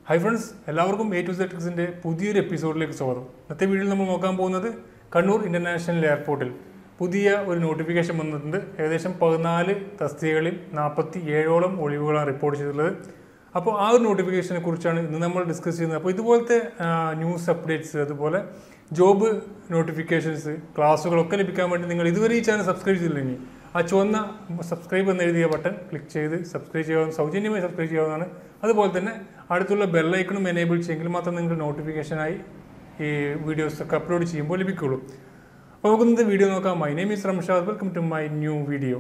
high friends എല്ലാവർക്കും A to സെറ്റിക്സിൻ്റെ പുതിയൊരു എപ്പിസോഡിലേക്ക് സ്വാഗതം ഇന്നത്തെ വീഡിയോയിൽ നമ്മൾ നോക്കാൻ പോകുന്നത് കണ്ണൂർ ഇൻ്റർനാഷണൽ എയർപോർട്ടിൽ പുതിയ ഒരു നോട്ടിഫിക്കേഷൻ വന്നിട്ടുണ്ട് ഏകദേശം പതിനാല് തസ്തികകളിൽ നാൽപ്പത്തി ഏഴോളം ഒഴിവുകളാണ് റിപ്പോർട്ട് ചെയ്തിട്ടുള്ളത് അപ്പോൾ ആ ഒരു നോട്ടിഫിക്കേഷനെ കുറിച്ചാണ് ഇന്ന് നമ്മൾ ഡിസ്കസ് ചെയ്യുന്നത് അപ്പോൾ ഇതുപോലത്തെ ന്യൂസ് അപ്ഡേറ്റ്സ് അതുപോലെ ജോബ് നോട്ടിഫിക്കേഷൻസ് ക്ലാസ്സുകളൊക്കെ ലഭിക്കാൻ വേണ്ടി നിങ്ങൾ ഇതുവരെ ഈ ചാനൽ സബ്സ്ക്രൈബ് ചെയ്തില്ലെങ്കിൽ ആ ചുവന്ന സബ്സ്ക്രൈബ് എന്ന് എഴുതിയ ബട്ടൺ ക്ലിക്ക് ചെയ്ത് സബ്സ്ക്രൈബ് ചെയ്യാവുന്ന സൗജന്യമായി സബ്സ്ക്രൈബ് ചെയ്യാവുന്നതാണ് അതുപോലെ തന്നെ അടുത്തുള്ള ബെല്ലൈക്കണും എനേബിൾ ചെയ്യെങ്കിൽ മാത്രം നിങ്ങൾക്ക് നോട്ടിഫിക്കേഷനായി ഈ വീഡിയോസ് ഒക്കെ അപ്ലോഡ് ചെയ്യുമ്പോൾ ലഭിക്കുകയുള്ളൂ അപ്പോൾ നമുക്ക് ഇന്നത്തെ വീഡിയോ നോക്കാം my name is Ramshad welcome to my new video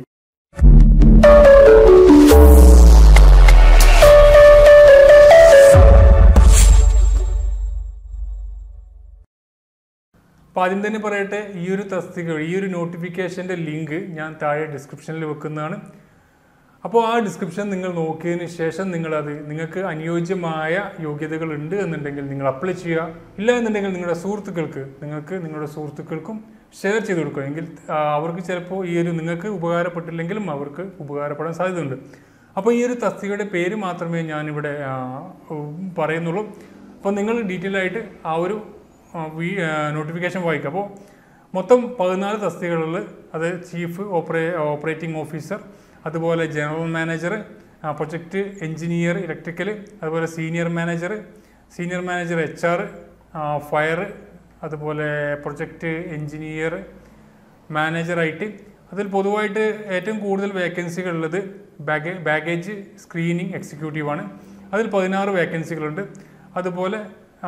അപ്പോൾ ആദ്യം തന്നെ പറയട്ടെ ഈ ഒരു തസ്തിക ഈ ഒരു നോട്ടിഫിക്കേഷൻ്റെ ലിങ്ക് ഞാൻ താഴെ ഡിസ്ക്രിപ്ഷനിൽ വെക്കുന്നതാണ് അപ്പോൾ ആ ഡിസ്ക്രിപ്ഷൻ നിങ്ങൾ നോക്കിയതിന് ശേഷം നിങ്ങളത് നിങ്ങൾക്ക് അനുയോജ്യമായ യോഗ്യതകൾ ഉണ്ട് എന്നുണ്ടെങ്കിൽ നിങ്ങൾ അപ്ലൈ ചെയ്യുക ഇല്ല എന്നുണ്ടെങ്കിൽ നിങ്ങളുടെ സുഹൃത്തുക്കൾക്ക് നിങ്ങൾക്ക് നിങ്ങളുടെ സുഹൃത്തുക്കൾക്കും ഷെയർ ചെയ്ത് കൊടുക്കുക എങ്കിൽ ആ, അവർക്ക് ചിലപ്പോൾ ഈ ഒരു നിങ്ങൾക്ക് ഉപകാരപ്പെട്ടില്ലെങ്കിലും അവർക്ക് ഉപകാരപ്പെടാൻ സാധ്യതയുണ്ട് അപ്പോൾ ഈ ഒരു തസ്തികയുടെ പേര് മാത്രമേ ഞാനിവിടെ ആ, ഉം, പറയുന്നുള്ളൂ അപ്പോൾ നിങ്ങൾ ഡീറ്റെയിൽ ആയിട്ട് ആ ഒരു നോട്ടിഫിക്കേഷൻ വായിക്കുക അപ്പോൾ മൊത്തം പതിനാല് തസ്തികകളിൽ അത് ചീഫ് ഓപ്പറേ ഓപ്പറേറ്റിംഗ് ഓഫീസർ അതുപോലെ general manager project engineer electrical അതുപോലെ senior manager senior manager H R fire അതുപോലെ പ്രൊജക്റ്റ് എഞ്ചിനീയർ മാനേജറായിട്ട് അതിൽ പൊതുവായിട്ട് ഏറ്റവും കൂടുതൽ വേക്കൻസികൾ ഉള്ളത് ബാഗേ ബാഗേജ് സ്ക്രീനിങ് എക്സിക്യൂട്ടീവാണ് അതിൽ പതിനാറ് വേക്കൻസികളുണ്ട് അതുപോലെ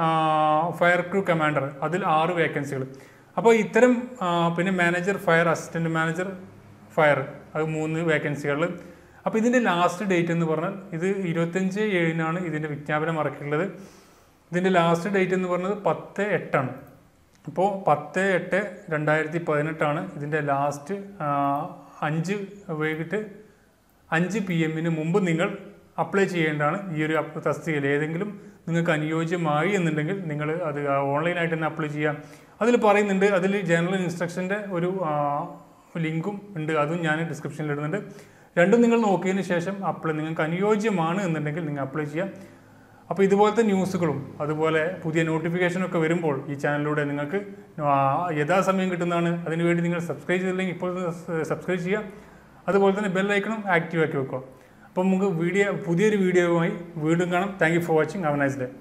ഫയർ ക്രൂ കമാൻഡർ അതിൽ ആറ് വേക്കൻസികൾ അപ്പോൾ ഇത്തരം ആ, പിന്നെ manager fire assistant manager fire അത് മൂന്ന് വേക്കൻസികൾ അപ്പോൾ ഇതിൻ്റെ ലാസ്റ്റ് ഡേറ്റ് എന്ന് പറഞ്ഞാൽ ഇത് ഇരുപത്തഞ്ച് ഏഴിനാണ് ഇതിൻ്റെ വിജ്ഞാപനം ഇറക്കിയിട്ടുള്ളത് ഇതിൻ്റെ ലാസ്റ്റ് ഡേറ്റ് എന്ന് പറഞ്ഞത് പത്ത് എട്ടാണ് അപ്പോൾ പത്ത് എട്ട് രണ്ടായിരത്തി പതിനെട്ടാണ് ഇതിൻ്റെ ലാസ്റ്റ് അഞ്ച് വൈകിട്ട് അഞ്ച് പി എമ്മിന് മുമ്പ് നിങ്ങൾ അപ്ലൈ ചെയ്യേണ്ടതാണ് ഈ ഒരു അപ് തസ്തികയിൽ ഏതെങ്കിലും നിങ്ങൾക്ക് അനുയോജ്യമായി എന്നുണ്ടെങ്കിൽ നിങ്ങൾ അത് ഓൺലൈനായിട്ട് തന്നെ അപ്ലൈ ചെയ്യാം അതിൽ പറയുന്നുണ്ട് അതിൽ ജനറൽ ഇൻസ്ട്രക്ഷൻ്റെ ഒരു ആ, ലിങ്കും ഉണ്ട് അതും ഞാൻ ഡിസ്ക്രിപ്ഷനിൽ ഇടുന്നുണ്ട് രണ്ടും നിങ്ങൾ നോക്കിയതിന് ശേഷം അപ്ലൈ നിങ്ങൾക്ക് അനുയോജ്യമാണ് എന്നുണ്ടെങ്കിൽ നിങ്ങൾ അപ്ലൈ ചെയ്യാം അപ്പോൾ ഇതുപോലത്തെ ന്യൂസുകളും അതുപോലെ പുതിയ നോട്ടിഫിക്കേഷനൊക്കെ വരുമ്പോൾ ഈ ചാനലിലൂടെ നിങ്ങൾക്ക് ആ, യഥാസമയം കിട്ടുന്നതാണ് അതിനുവേണ്ടി നിങ്ങൾ സബ്സ്ക്രൈബ് ചെയ്തില്ലെങ്കിൽ ഇപ്പോൾ സബ്സ്ക്രൈബ് ചെയ്യുക അതുപോലെ തന്നെ ബെൽ ഐക്കണും ആക്റ്റീവ് ആക്കി വെക്കുക അപ്പോൾ നമുക്ക് വീഡിയോ പുതിയൊരു വീഡിയോയുമായി വീണ്ടും കാണാം thank you for watching have nice day